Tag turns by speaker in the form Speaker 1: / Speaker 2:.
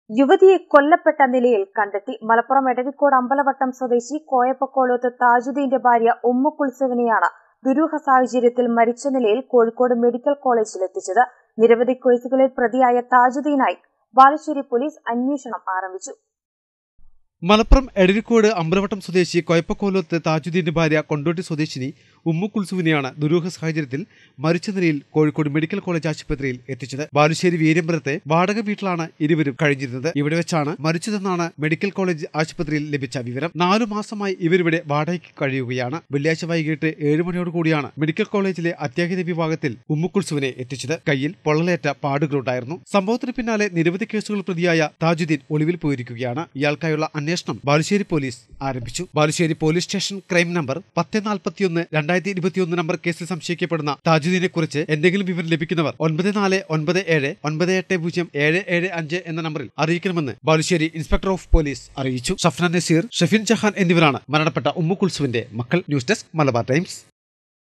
Speaker 1: യുവതിയെ കൊല്ലപ്പെട്ട നിലയിൽ കണ്ടെത്തി മലപ്പുറം എടരിക്കോട് അമ്പലവട്ടം സ്വദേശി കോയപ്പക്കോളത്ത് താജുദ്ദീന്റെ ഭാര്യ ഉമ്മു കുൽസുവിനെയാണ് ദുരൂഹ സാഹചര്യത്തിൽ മരിച്ച നിലയിൽ കോഴിക്കോട് മെഡിക്കൽ കോളേജിൽ എത്തിച്ചത് നിരവധി കേസുകളിൽ പ്രതിയായ താജുദ്ദീനായി ബാലുശ്ശേരി പോലീസ് അന്വേഷണം ആരംഭിച്ചു
Speaker 2: മലപ്പുറം എടരിക്കോട് അമ്പലവട്ടം സ്വദേശി കൊയപ്പക്കോലത്ത് താജുദ്ദീന്റെ ഭാര്യ കൊണ്ടോട്ടി സ്വദേശിനി ഉമ്മു കുൽസുവിനെയാണ് ദുരൂഹ സാഹചര്യത്തിൽ മരിച്ച നിലയിൽ കോഴിക്കോട് മെഡിക്കൽ കോളേജ് ആശുപത്രിയിൽ എത്തിച്ചത് ബാലുശ്ശേരി വീര്യമ്പലത്തെ വാടക വീട്ടിലാണ് ഇരുവരും കഴിഞ്ഞിരുന്നത് ഇവിടെ വെച്ചാണ് മരിച്ചതെന്നാണ് മെഡിക്കൽ കോളേജ് ആശുപത്രിയിൽ ലഭിച്ച വിവരം നാലു മാസമായി ഇവരിവിടെ വാടകയ്ക്ക് കഴിയുകയാണ് വെള്ളിയാഴ്ച വൈകിട്ട് ഏഴ് മണിയോട് കൂടിയാണ് മെഡിക്കൽ കോളേജിലെ അത്യാഹിത വിഭാഗത്തിൽ ഉമ്മു കുൽസുവിനെ എത്തിച്ചത് കയ്യിൽ പൊള്ളലേറ്റ പാടുകളുണ്ടായിരുന്നു സംഭവത്തിന് പിന്നാലെ നിരവധി കേസുകൾ പ്രതിയായ താജുദ്ദീൻ ഒളിവിൽ പോയിരിക്കുകയാണ് ഇയാൾക്കായുള്ള അന്വേഷണം ബാലുശ്ശേരി പോലീസ് ആരംഭിച്ചു Balussery police station crime number പത്ത് നാൽപ്പത്തിയൊന്ന് രണ്ടായിരത്തി ഇരുപത്തിയൊന്ന് നമ്പർ കേസിൽ സംശയിക്കപ്പെടുന്ന താജുദ്ദീനെ കുറിച്ച് എന്തെങ്കിലും വിവരം ലഭിക്കുന്നവർ ഒൻപത് നാല് ഒൻപത് ഏഴ് ഒൻപത് എട്ട് പൂജ്യം ഏഴ് ഏഴ് അഞ്ച് എന്ന നമ്പറിൽ അറിയിക്കണമെന്ന് ബാലുശ്ശേരി ഇൻസ്പെക്ടർ ഓഫ് പോലീസ് അറിയിച്ചു ഷഫ്ന നസീർ ഷെഫിൻ ചഹാൻ എന്നിവരാണ് മരണപ്പെട്ട ഉമ്മു കുൽസുവിന്റെ മക്കൾ ന്യൂസ് ഡെസ്ക് മലബാർ ടൈംസ്